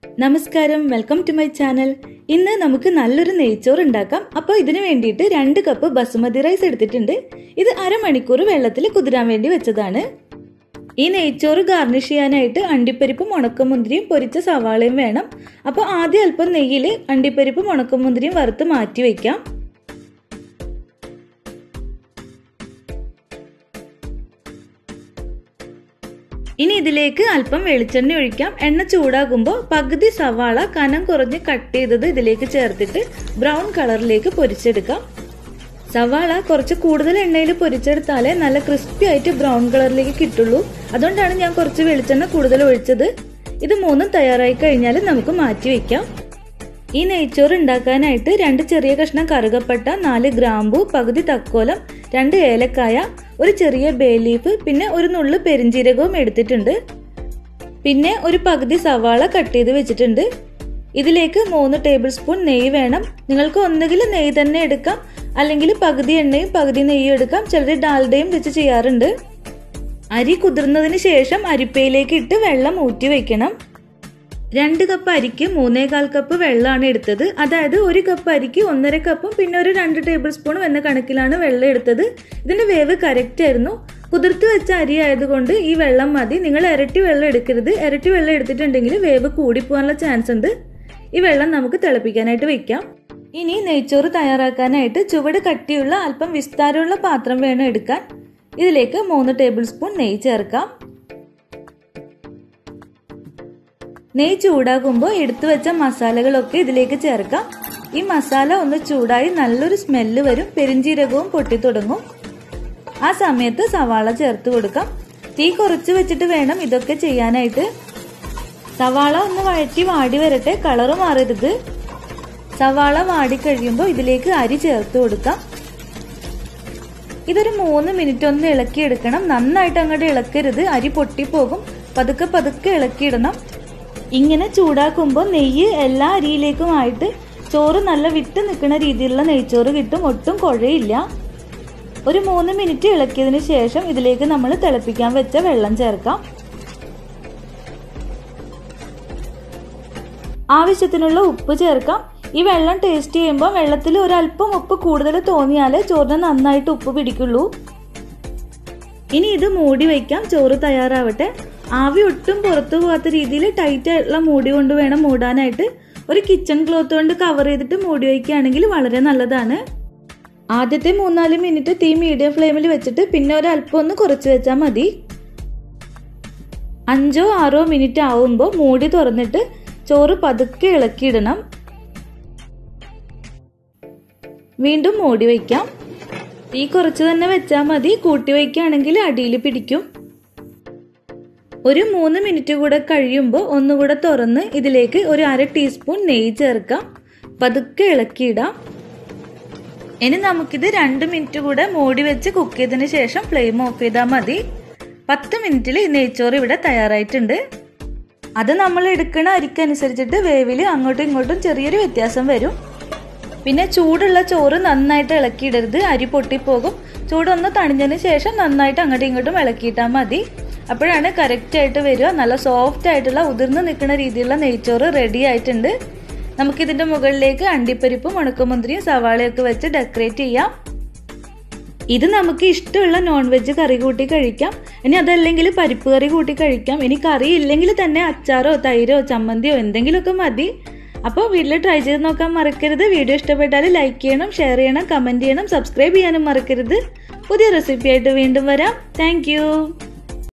നമസ്കാരം welcome to my channel ഇന്ന് നമുക്ക് നല്ലൊരു നെയ്ച്ചോറ് ഉണ്ടാക്കാം അപ്പോൾ ഇതിനു വേണ്ടിയിട്ട് രണ്ട് കപ്പ് ബസുമതി റൈസ് എടുത്തിട്ടുണ്ട് ഇത് അരമണിക്കൂർ വെള്ളത്തിൽ കുതിരാൻ വേണ്ടി വെച്ചതാണ് ഈ നെയ്ച്ചോറ് ഗാർണിഷ് ചെയ്യാനായിട്ട് അണ്ടിപ്പരിപ്പും ഉണക്കമുന്തിരിയും പൊരിച്ച സവാളയും വേണം അപ്പോൾ ആദ്യം അല്പം നെയ്യിൽ അണ്ടിപ്പരിപ്പും ഉണക്കമുന്തിരിയും വറുത്ത് മാറ്റി വയ്ക്കാം ഇനി ഇതിലേക്ക് അല്പം വെളിച്ചെണ്ണ ഒഴിക്കാം എണ്ണ ചൂടാകുമ്പോൾ പകുതി സവാള കനം കുറഞ്ഞ് കട്ട് ചെയ്തത് ഇതിലേക്ക് ചേർത്തിട്ട് ബ്രൗൺ കളറിലേക്ക് പൊരിച്ചെടുക്കാം സവാള കുറച്ച് കൂടുതൽ എണ്ണയിൽ പൊരിച്ചെടുത്താലേ നല്ല ക്രിസ്പി ആയിട്ട് ബ്രൗൺ കളറിലേക്ക് കിട്ടുള്ളൂ അതുകൊണ്ടാണ് ഞാൻ കുറച്ച് വെളിച്ചെണ്ണ കൂടുതൽ ഒഴിച്ചത് ഇത് മൂന്നും തയ്യാറായി കഴിഞ്ഞാൽ നമുക്ക് മാറ്റി വെക്കാം ഈ നെയ്ച്ചോറ് ഉണ്ടാക്കാനായിട്ട് രണ്ട് ചെറിയ കഷ്ണം കറുകപ്പട്ട നാല് ഗ്രാമ്പു പകുതി തക്കോലം രണ്ട് ഏലക്കായ ഒരു ചെറിയ ബേ ലീഫ് പിന്നെ ഒരു നുള്ളു പെരിഞ്ചീരകവും എടുത്തിട്ടുണ്ട് പിന്നെ ഒരു പകുതി സവാള കട്ട് ചെയ്ത് വെച്ചിട്ടുണ്ട് ഇതിലേക്ക് മൂന്ന് ടേബിൾ സ്പൂൺ നെയ്യ് വേണം നിങ്ങൾക്ക് ഒന്നുകിൽ നെയ്യ് തന്നെ എടുക്കാം അല്ലെങ്കിൽ പകുതി എണ്ണയും പകുതി നെയ്യും എടുക്കാം ചിലർ ഡാൽഡയും വെച്ച് ചെയ്യാറുണ്ട് അരി കുതിർന്നതിന് ശേഷം അരിപ്പയിലേക്ക് ഇട്ട് വെള്ളം ഊറ്റി വെക്കണം രണ്ട് കപ്പ് അരിക്ക് മൂന്നേകാൽ കപ്പ് വെള്ളമാണ് എടുത്തത് അതായത് ഒരു കപ്പ് അരിക്ക് ഒന്നര കപ്പും പിന്നെ ഒരു രണ്ട് ടേബിൾ സ്പൂണും എന്ന കണക്കിലാണ് വെള്ളം എടുത്തത് ഇതിന്റെ വേവ് കറക്റ്റ് ആയിരുന്നു കുതിർത്ത് വെച്ച അരി ആയതുകൊണ്ട് ഈ വെള്ളം മതി നിങ്ങൾ ഇരട്ടി വെള്ളം എടുക്കരുത് ഇരട്ടി വെള്ളം എടുത്തിട്ടുണ്ടെങ്കിൽ വേവ് കൂടിപ്പോകാനുള്ള ചാൻസ് ഉണ്ട് ഈ വെള്ളം നമുക്ക് തിളപ്പിക്കാനായിട്ട് വെക്കാം ഇനി നെയ്ച്ചോറ് തയ്യാറാക്കാനായിട്ട് ചുവട് കട്ടിയുള്ള അല്പം വിസ്താരമുള്ള പാത്രം വേണം എടുക്കാൻ ഇതിലേക്ക് മൂന്ന് ടേബിൾ സ്പൂൺ നെയ്യ് ചേർക്കാം നെയ്യ് ചൂടാകുമ്പോൾ എടുത്തു വെച്ച മസാലകളൊക്കെ ഇതിലേക്ക് ചേർക്കാം ഈ മസാല ഒന്ന് ചൂടായി നല്ലൊരു സ്മെല്ല് വരും പെരിഞ്ചീരകവും പൊട്ടി തുടങ്ങും ആ സമയത്ത് സവാള ചേർത്ത് കൊടുക്കാം തീ കുറച്ച് വെച്ചിട്ട് വേണം ഇതൊക്കെ ചെയ്യാനായിട്ട് സവാള ഒന്ന് വഴറ്റി വാടി വരട്ടെ കളറ് മാറരുത് സവാള വാടി കഴിയുമ്പോൾ ഇതിലേക്ക് അരി ചേർത്ത് കൊടുക്കാം ഇതൊരു മൂന്ന് മിനിറ്റ് ഒന്ന് ഇളക്കിയെടുക്കണം നന്നായിട്ട് അങ്ങോട്ട് ഇളക്കരുത് അരി പൊട്ടിപ്പോകും പതുക്കെ പതുക്കെ ഇളക്കിയിടണം ഇങ്ങനെ ചൂടാക്കുമ്പോൾ നെയ്യ് എല്ലാ അരിയിലേക്കും ആയിട്ട് ചോറ് നല്ല വിട്ട് നിൽക്കുന്ന രീതിയിലുള്ള നെയ്ച്ചോറ് കിട്ടും ഒട്ടും കുഴയില്ല ഒരു മൂന്ന് മിനിറ്റ് ഇളക്കിയതിന് ശേഷം ഇതിലേക്ക് നമ്മൾ തിളപ്പിക്കാൻ വെച്ച വെള്ളം ചേർക്കാം ആവശ്യത്തിനുള്ള ഉപ്പ് ചേർക്കാം ഈ വെള്ളം ടേസ്റ്റ് ചെയ്യുമ്പോൾ വെള്ളത്തിൽ ഒരല്പം ഉപ്പ് കൂടുതൽ തോന്നിയാലേ ചോറിന് നന്നായിട്ട് ഉപ്പ് പിടിക്കുള്ളൂ ഇനി ഇത് മൂടി വയ്ക്കാം ചോറ് തയ്യാറാവട്ടെ ആവി ഒട്ടും പുറത്തു പോകാത്ത രീതിയിൽ ടൈറ്റ് ആയിട്ടുള്ള മൂടി കൊണ്ട് വേണം മൂടാനായിട്ട് ഒരു കിച്ചൺ ക്ലോത്ത് കൊണ്ട് കവർ ചെയ്തിട്ട് മൂടി വയ്ക്കുകയാണെങ്കിൽ വളരെ നല്ലതാണ് ആദ്യത്തെ മൂന്നാല് മിനിറ്റ് തീ മീഡിയം ഫ്ലെയിമിൽ വെച്ചിട്ട് പിന്നെ ഒരല്പം ഒന്ന് കുറച്ച് വെച്ചാൽ മതി അഞ്ചോ ആറോ മിനിറ്റ് ആവുമ്പോൾ മൂടി തുറന്നിട്ട് ചോറ് പതുക്കെ ഇളക്കിയിടണം വീണ്ടും മൂടി വയ്ക്കാം തീ കുറച്ച് തന്നെ വെച്ചാൽ മതി കൂട്ടി വയ്ക്കുകയാണെങ്കിൽ അടിയിൽ പിടിക്കും ഒരു മൂന്ന് മിനിറ്റ് കൂടെ കഴിയുമ്പോൾ ഒന്നുകൂടെ തുറന്ന് ഇതിലേക്ക് ഒരു അര ടീസ്പൂൺ നെയ്യ് ചേർക്കാം പതുക്കെ ഇളക്കിയിടാം ഇനി നമുക്കിത് രണ്ട് മിനിറ്റ് കൂടെ മൂടി വെച്ച് കുക്ക് ചെയ്തതിന് ശേഷം ഫ്ലെയിം ഓഫ് ചെയ്താൽ മതി പത്ത് മിനിറ്റിൽ നെയ്ച്ചോറ് ഇവിടെ തയ്യാറായിട്ടുണ്ട് അത് നമ്മൾ എടുക്കുന്ന അരിക്കനുസരിച്ചിട്ട് വേവിൽ അങ്ങോട്ടും ഇങ്ങോട്ടും ചെറിയൊരു വ്യത്യാസം വരും പിന്നെ ചൂടുള്ള ചോറ് നന്നായിട്ട് ഇളക്കിയിടരുത് അരി പൊട്ടിപ്പോകും ചൂടൊന്ന് തണിഞ്ഞതിന് ശേഷം നന്നായിട്ട് അങ്ങോട്ടും ഇങ്ങോട്ടും ഇളക്കിയിട്ടാൽ മതി അപ്പോഴാണ് കറക്റ്റ് ആയിട്ട് വരിക നല്ല സോഫ്റ്റ് ആയിട്ടുള്ള ഉതിർന്ന് നിൽക്കുന്ന രീതിയിലുള്ള നെയ്ച്ചോറ് റെഡി ആയിട്ടുണ്ട് നമുക്കിതിൻ്റെ മുകളിലേക്ക് അണ്ടിപ്പരിപ്പും ഉണക്കമുന്തിരിയും സവാളയൊക്കെ വെച്ച് ഡെക്കറേറ്റ് ചെയ്യാം ഇത് നമുക്ക് ഇഷ്ടമുള്ള നോൺ വെജ് കറി കൂട്ടി കഴിക്കാം ഇനി അതല്ലെങ്കിൽ പരിപ്പ് കറി കൂട്ടി കഴിക്കാം ഇനി കറി ഇല്ലെങ്കിൽ തന്നെ അച്ചാറോ തൈരോ ചമ്മന്തിയോ എന്തെങ്കിലുമൊക്കെ മതി അപ്പോൾ വീട്ടിൽ ട്രൈ ചെയ്ത് നോക്കാൻ മറക്കരുത് വീഡിയോ ഇഷ്ടപ്പെട്ടാൽ ലൈക്ക് ചെയ്യണം ഷെയർ ചെയ്യണം കമൻറ്റ് ചെയ്യണം സബ്സ്ക്രൈബ് ചെയ്യാനും മറക്കരുത് പുതിയ റെസിപ്പി ആയിട്ട് വീണ്ടും വരാം താങ്ക്